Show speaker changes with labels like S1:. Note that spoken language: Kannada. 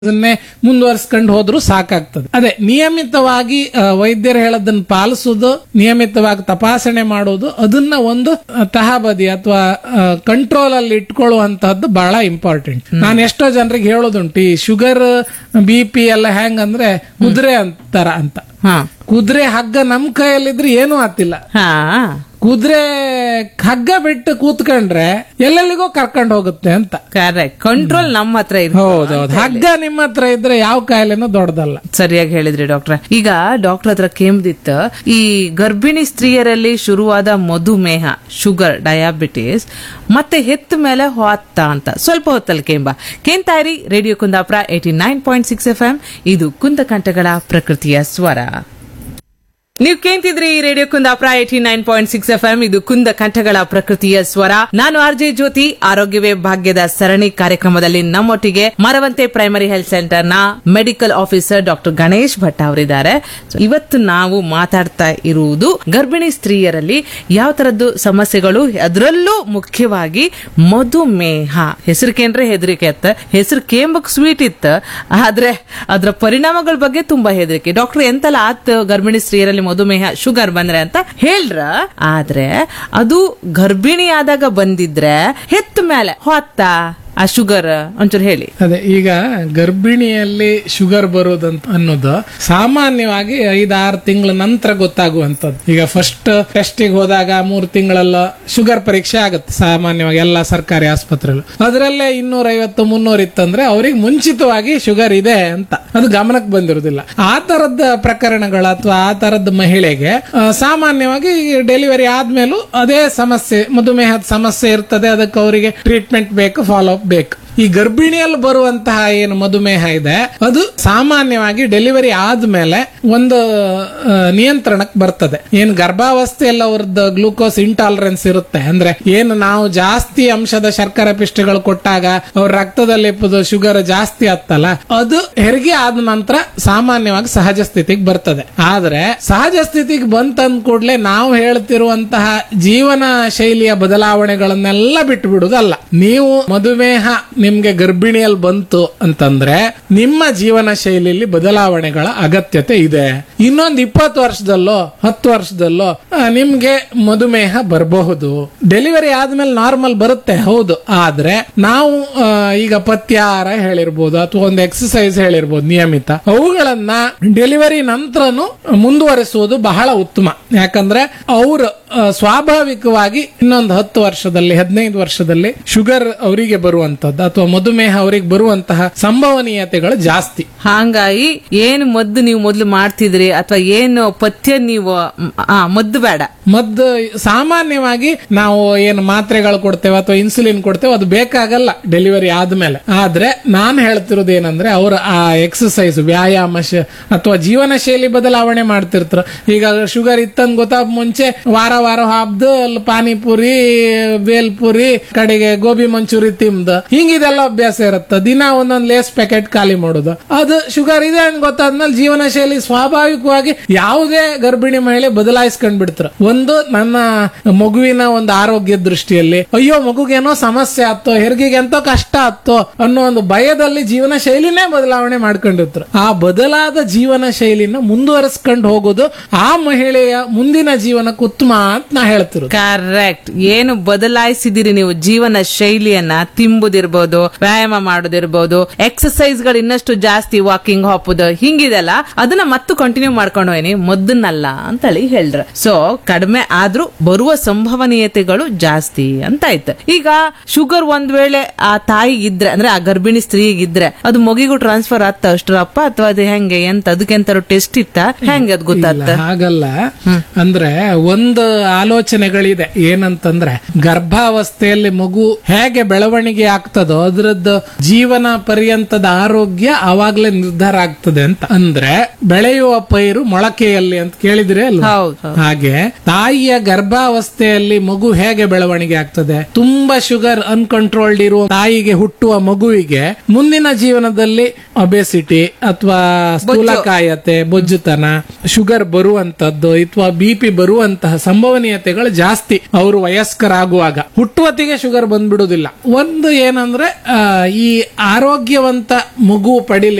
S1: ಅದನ್ನೇ ಮುಂದುವರಿಸ್ಕೊಂಡು ಹೋದ್ರು ಸಾಕಾಗ್ತದೆ ಅದೇ ನಿಯಮಿತವಾಗಿ ಆ, ವೈದ್ಯರು ಹೇಳೋದನ್ನ ಪಾಲಿಸೋದು ನಿಯಮಿತವಾಗಿ ತಪಾಸಣೆ ಮಾಡೋದು ಅದನ್ನ ಒಂದು ಆ, ತಹಬದಿ ಅಥವಾ ಕಂಟ್ರೋಲ್ ಅಲ್ಲಿ ಇಟ್ಕೊಳ್ಳುವಂತಹದ್ದು ಬಹಳ ಇಂಪಾರ್ಟೆಂಟ್ ನಾನು ಎಷ್ಟೋ ಜನರಿಗೆ ಹೇಳೋದುಂಟು ಈ ಶುಗರ್ ಬಿ ಪಿ ಎಲ್ಲ ಹೆಂಗ್ ಅಂದ್ರೆ ಕುದುರೆ ಅಂತಾರ ಅಂತ
S2: ಹಾ
S1: ಕುದುರೆ ಹಗ್ಗ ನಮ್ ಕೈಯಲ್ಲಿದ್ರೆ ಏನೂ ಆತಿಲ್ಲ
S2: ಹಾ
S1: ಕುದುರೆ ಹಗ್ಗ ಬಿಟ್ಟು ಕೂತ್ಕೊಂಡ್ರೆ ಎಲ್ಲೆಲ್ಲಿಗೋ ಕರ್ಕೊಂಡು ಹೋಗುತ್ತೆ ಅಂತ
S2: ಕರೆಕ್ಟ್ ಕಂಟ್ರೋಲ್ ನಮ್ಮ ಹತ್ರ ಇದೆ
S1: ಹೌದೌದು ಹಗ್ಗ ನಿಮ್ಮ ಹತ್ರ ಇದ್ರೆ ಯಾವ ಕಾಯಿಲೆನೂ ದೊಡ್ಡದಲ್ಲ
S2: ಸರಿಯಾಗಿ ಹೇಳಿದ್ರಿ ಡಾಕ್ಟ್ರೆ ಈಗ ಡಾಕ್ಟರ್ ಹತ್ರ ಕೇಮ್ದಿತ್ತ ಈ ಗರ್ಭಿಣಿ ಸ್ತ್ರೀಯರಲ್ಲಿ ಶುರುವಾದ ಮಧುಮೇಹ ಶುಗರ್ ಡಯಾಬಿಟಿಸ್ ಮತ್ತೆ ಹೆತ್ತ ಮೇಲೆ ಹೊತ್ತ ಅಂತ ಸ್ವಲ್ಪ ಹೊತ್ತಲ್ಲಿ ಕೇಂಬ ಕೇಂತಾಯಿರಿ radio Kundapura eighty nine point six F M ಇದು ಕುಂದಕಂಠಗಳ ಪ್ರಕೃತಿಯ ಸ್ವರ ನೀವು ಕೇಂತಿದ್ರಿ ಈ radio Kundapura eighty nine point six F M ಇದು ಕುಂದ ಕಂಠಗಳ ಪ್ರಕೃತಿಯ ಸ್ವರ ನಾನು ಆರ್ ಜೆ ಜ್ಯೋತಿ ಆರೋಗ್ಯವೇ ಭಾಗ್ಯದ ಸರಣಿ ಕಾರ್ಯಕ್ರಮದಲ್ಲಿ ನಮ್ಮೊಟ್ಟಿಗೆ ಮರವಂತೆ ಪ್ರೈಮರಿ ಹೆಲ್ತ್ ಸೆಂಟರ್ ನ medical officer doctor Ganesh Bhat ಅವರಿದ್ದಾರೆ So, ಇವತ್ತು ನಾವು ಮಾತಾಡ್ತಾ ಇರುವುದು ಗರ್ಭಿಣಿ ಸ್ತ್ರೀಯರಲ್ಲಿ ಯಾವ ತರದ್ದು ಸಮಸ್ಯೆಗಳು ಅದರಲ್ಲೂ ಮುಖ್ಯವಾಗಿ ಮಧುಮೇಹ ಹೆಸರು ಕೇಂದ್ರೆ ಹೆದರಿಕೆ ಅತ್ತ ಹೆಸರು ಕೇಂಬಕ್ ಸ್ವೀಟ್ ಇತ್ತ ಆದ್ರೆ ಅದರ ಪರಿಣಾಮಗಳ ಬಗ್ಗೆ ತುಂಬಾ ಹೆದರಿಕೆ ಡಾಕ್ಟರ್ ಎಂತೆಲ್ಲ ಆತ್ ಗರ್ಭಿಣಿ ಸ್ತ್ರೀಯರಲ್ಲಿ ಮಧುಮೇಹ ಶುಗರ್ ಬಂದ್ರೆ ಅಂತ ಹೇಳ್ರ ಆದ್ರೆ ಅದು ಗರ್ಭಿಣಿ ಆದಾಗ ಬಂದಿದ್ರೆ ಹೆತ್ತ ಮೇಲೆ ಹೊತ್ತ ಆ ಶುಗರ್ ಒಂಚೂರು ಹೇಳಿ
S1: ಅದೇ ಈಗ ಗರ್ಭಿಣಿಯಲ್ಲಿ ಶುಗರ್ ಬರೋದಂತ ಅನ್ನೋದು ಸಾಮಾನ್ಯವಾಗಿ ಐದಾರು ತಿಂಗಳ ನಂತರ ಗೊತ್ತಾಗುವಂತದ್ದು ಈಗ ಫಸ್ಟ್ ಟೆಸ್ಟಿಗೆ ಹೋದಾಗ ಮೂರು ತಿಂಗಳಲ್ಲ ಶುಗರ್ ಪರೀಕ್ಷೆ ಆಗುತ್ತೆ ಸಾಮಾನ್ಯವಾಗಿ ಎಲ್ಲ ಸರ್ಕಾರಿ ಆಸ್ಪತ್ರೆಗಳು ಅದರಲ್ಲೇ ಇನ್ನೂರ ಐವತ್ತು ಮುನ್ನೂರ ಇತ್ತಂದ್ರೆ ಅವ್ರಿಗೆ ಮುಂಚಿತವಾಗಿ ಶುಗರ್ ಇದೆ ಅಂತ ಅದು ಗಮನಕ್ಕೆ ಬಂದಿರೋದಿಲ್ಲ ಆ ತರದ ಪ್ರಕರಣಗಳು ಅಥವಾ ಆ ತರದ ಮಹಿಳೆಗೆ ಆ, ಸಾಮಾನ್ಯವಾಗಿ ಡೆಲಿವರಿ ಆದ್ಮೇಲೂ ಅದೇ ಸಮಸ್ಯೆ ಮಧುಮೇಹದ ಸಮಸ್ಯೆ ಇರ್ತದೆ ಅದಕ್ಕೆ ಅವರಿಗೆ ಟ್ರೀಟ್ಮೆಂಟ್ ಬೇಕು ಫಾಲೋ ಅಪ್ ಬೇಕು ಈ ಗರ್ಭಿಣಿಯಲ್ಲಿ ಬರುವಂತಹ ಏನು ಮಧುಮೇಹ ಇದೆ ಅದು ಸಾಮಾನ್ಯವಾಗಿ ಡೆಲಿವರಿ ಆದ್ಮೇಲೆ ಒಂದು ಆ, ನಿಯಂತ್ರಣಕ್ಕೆ ಬರ್ತದೆ ಏನು ಗರ್ಭಾವಸ್ಥೆಯಲ್ಲಿ ಅವ್ರದ್ದು ಗ್ಲೂಕೋಸ್ ಇಂಟಾಲರೆನ್ಸ್ ಇರುತ್ತೆ ಅಂದ್ರೆ ಏನು ನಾವು ಜಾಸ್ತಿ ಅಂಶದ ಶರ್ಕರೆ ಪಿಷ್ಟಗಳು ಕೊಟ್ಟಾಗ ಅವ್ರ ರಕ್ತದಲ್ಲಿ ಶುಗರ್ ಜಾಸ್ತಿ ಆತ್ತಲ್ಲ ಅದು ಹೆರಿಗೆ ಆದ ನಂತರ ಸಾಮಾನ್ಯವಾಗಿ ಸಹಜ ಸ್ಥಿತಿಗೆ ಬರ್ತದೆ ಆದ್ರೆ ಸಹಜ ಸ್ಥಿತಿಗೆ ಬಂತಂದ ಕೂಡಲೇ ನಾವು ಹೇಳ್ತಿರುವಂತಹ ಜೀವನ ಶೈಲಿಯ ಬದಲಾವಣೆಗಳನ್ನೆಲ್ಲ ಬಿಟ್ಟು ಬಿಡುದಲ್ಲ ನೀವು ಮಧುಮೇಹ ನಿಮ್ಗೆ ಗರ್ಭಿಣಿಯಲ್ಲಿ ಬಂತು ಅಂತಂದ್ರೆ ನಿಮ್ಮ ಜೀವನ ಶೈಲಿಯಲ್ಲಿ ಬದಲಾವಣೆಗಳ ಅಗತ್ಯತೆ ಇದೆ ಇನ್ನೊಂದು ಇಪ್ಪತ್ತು ವರ್ಷದಲ್ಲೋ ಹತ್ತು ವರ್ಷದಲ್ಲೋ ಆ, ನಿಮ್ಗೆ ಮಧುಮೇಹ ಬರಬಹುದು ಡೆಲಿವರಿ ಆದ್ಮೇಲೆ ನಾರ್ಮಲ್ ಬರುತ್ತೆ ಹೌದು ಆದ್ರೆ ನಾವು ಆ, ಈಗ ಪತ್ಯಾಹಾರ ಹೇಳಿರ್ಬೋದು ಅಥವಾ ಒಂದು ಎಕ್ಸಸೈಸ್ ಹೇಳಿರ್ಬೋದು ನಿಯಮಿತ ಅವುಗಳನ್ನ ಡೆಲಿವರಿ ನಂತರನು ಮುಂದುವರಿಸುವುದು ಬಹಳ ಉತ್ತಮ ಯಾಕಂದ್ರೆ ಅವರು ಸ್ವಾಭಾವಿಕವಾಗಿ ಇನ್ನೊಂದು ಹತ್ತು ವರ್ಷದಲ್ಲಿ ಹದಿನೈದು ವರ್ಷದಲ್ಲಿ ಶುಗರ್ ಅವರಿಗೆ ಬರುವಂತದ್ದು ಅಥವಾ ಮಧುಮೇಹ ಅವರಿಗೆ ಬರುವಂತಹ ಸಂಭವನೀಯತೆಗಳು ಜಾಸ್ತಿ
S2: ಹಾಂಗಾಗಿ ಏನ್ ಮದ್ದು ನೀವು ಮೊದ್ಲು ಮಾಡ್ತಿದ್ರಿ ಅಥವಾ ಏನು ಪಥ್ಯ ನೀವು ಮ್, ಆ ಮದ್ದು ಬೇಡ
S1: ಮದ್ದು ಸಾಮಾನ್ಯವಾಗಿ ನಾವು ಏನು ಮಾತ್ರೆಗಳು ಕೊಡ್ತೇವೆ ಅಥವಾ ಇನ್ಸುಲಿನ್ ಕೊಡ್ತೇವೆ ಅದು ಬೇಕಾಗಲ್ಲ ಡೆಲಿವರಿ ಆದ್ಮೇಲೆ ಆದ್ರೆ ನಾನು ಹೇಳ್ತಿರೋದು ಏನಂದ್ರೆ ಅವ್ರ ಆ ಎಕ್ಸಸೈಸ್ ವ್ಯಾಯಾಮ ಶ- ಅಥವಾ ಜೀವನ ಶೈಲಿ ಬದಲಾವಣೆ ಮಾಡ್ತಿರ್ತಾರ ಈಗ ಶುಗರ್ ಇತ್ತಂದ್ ಗೊತ್ತಾಗ ಮುಂಚೆ ವಾರ ವಾರ ಹಾಬ್ದು ಅಲ್ಲಿ ಪಾನಿಪುರಿ ಬೇಲ್ಪುರಿ ಕಡೆಗೆ ಗೋಬಿ ಮಂಚೂರಿ ತಿಮ್ದು ಹಿಂಗಿದೆಲ್ಲ ಅಭ್ಯಾಸ ಇರುತ್ತೆ ದಿನ ಒಂದೊಂದ್ ಲೇಸ್ ಪ್ಯಾಕೆಟ್ ಖಾಲಿ ಮಾಡೋದು ಅದು ಶುಗರ್ ಇದೆ ಅಂತ ಗೊತ್ತಾದ್ಮೇಲೆ ಜೀವನ ಶೈಲಿ ಸ್ವಾಭಾವಿಕವಾಗಿ ಯಾವುದೇ ಗರ್ಭಿಣಿ ಮಹಿಳೆ ಬದಲಾಯಿಸ್ಕೊಂಡ್ ಬಿಡ್ತಾರ ಒಂದು ನನ್ನ ಮಗುವಿನ ಒಂದು ಆರೋಗ್ಯ ದೃಷ್ಟಿಯಲ್ಲಿ ಅಯ್ಯೋ ಮಗುಗೇನೋ ಸಮಸ್ಯೆ ಆತ್ತೋ ಹೆರಿಗೆಗೆ ಎಂತೋ ಕಷ್ಟ ಆತ್ತೋ ಅನ್ನೋ ಒಂದು ಭಯದಲ್ಲಿ ಜೀವನ ಶೈಲಿನೇ ಬದಲಾವಣೆ ಮಾಡ್ಕೊಂಡಿರ್ತಾರೆ ಆ ಬದಲಾದ ಜೀವನ ಶೈಲಿನ ಮುಂದುವರಿಸ್ಕೊಂಡು ಹೋಗೋದು ಆ ಮಹಿಳೆಯ ಮುಂದಿನ ಜೀವನಕ್ಕೆ ಉತ್ತಮ ಅಂತ ನಾ ಹೇಳ್ತಿರೋದು
S2: ಕರೆಕ್ಟ್ ಏನು ಬದಲಾಯಿಸಿದಿರಿ ನೀವು ಜೀವನ ಶೈಲಿಯನ್ನ ತಿಂಬುದಿರ್ಬೋದು ವ್ಯಾಯಾಮ ಮಾಡೋದಿರ್ಬೋದು ಎಕ್ಸಸೈಸ್ ಗಳು ಇನ್ನಷ್ಟು ಜಾಸ್ತಿ ವಾಕಿಂಗ್ ಹಾಪುದು ಹಿಂಗಿದೆಲ್ಲ ಅದನ್ನ ಮತ್ತು ಕಂಟಿನ್ಯೂ ಮಾಡ್ಕೊಂಡು ಹೋಯ್ನಿ ಮದ್ದನ್ನಲ್ಲ ಅಂತೇಳಿ ಹೇಳ್ರ ಸೊ ಕಡಿಮೆ ಆದ್ರೂ ಬರುವ ಸಂಭವನೀಯತೆಗಳು ಜಾಸ್ತಿ ಅಂತ ಆಯ್ತು ಈಗ ಶುಗರ್ ಒಂದ್ ವೇಳೆ ಆ ತಾಯಿಗಿದ್ರೆ ಅಂದ್ರೆ ಆ ಗರ್ಭಿಣಿ ಸ್ತ್ರೀಗಿದ್ರೆ ಅದು ಮಗಿಗೂ ಟ್ರಾನ್ಸ್ಫರ್ ಆತ ಅಷ್ಟ್ರಪ್ಪ ಅಥವಾ ಅದು ಹೆಂಗೆ ಎಂತ ಅದಕ್ಕೆಂತಾರು ಟೆಸ್ಟ್ ಇತ್ತ ಹೆಂಗೆ ಅದು ಗೊತ್ತಾತ
S1: ಇಲ್ಲ, ಹಾಗಲ್ಲ ಅಂದ್ರೆ ಒಂದು ಆಲೋಚನೆಗಳಿದೆ ಏನಂತಂದ್ರೆ ಗರ್ಭಾವಸ್ಥೆಯಲ್ಲಿ ಮಗು ಹೇಗೆ ಬೆಳವಣಿಗೆ ಆಗ್ತದೋ ಅದರದ್ದು ಜೀವನ ಪರ್ಯಂತದ ಆರೋಗ್ಯ ಅವಾಗ್ಲೇ ನಿರ್ಧಾರ ಆಗ್ತದೆ ಅಂತ ಅಂದ್ರೆ ಬೆಳೆಯುವ ಪೈರು ಮೊಳಕೆಯಲ್ಲಿ ಅಂತ ಕೇಳಿದ್ರೆ ಅಲ್ವಾ
S2: ಹೌದು ಹೌದು.
S1: ಹಾಗೆ ತಾಯಿಯ ಗರ್ಭಾವಸ್ಥೆಯಲ್ಲಿ ಮಗು ಹೇಗೆ ಬೆಳವಣಿಗೆ ಆಗ್ತದೆ ತುಂಬಾ ಶುಗರ್ ಅನ್ಕಂಟ್ರೋಲ್ಡ್ ಇರುವ ತಾಯಿಗೆ ಹುಟ್ಟುವ ಮಗುವಿಗೆ ಮುಂದಿನ ಜೀವನದಲ್ಲಿ ಒಬೆಸಿಟಿ ಅಥವಾ ಸ್ಥೂಲಕಾಯತೆ ಬೊಜ್ಜುತನ ಶುಗರ್ ಬರುವಂತದ್ದು ಅಥವಾ ಬಿ ಪಿ ಬರುವಂತಹ ಸಂಭವನೀಯತೆಗಳು ಜಾಸ್ತಿ ಅವರು ವಯಸ್ಕರಾಗುವಾಗ ಹುಟ್ಟುವತ್ತಿಗೆ ಶುಗರ್ ಬಂದ್ಬಿಡುದಿಲ್ಲ ಒಂದು ಏನಂದ್ರೆ ಆ, ಈ ಆರೋಗ್ಯವಂತ ಮಗು ಪಡಿಲಿ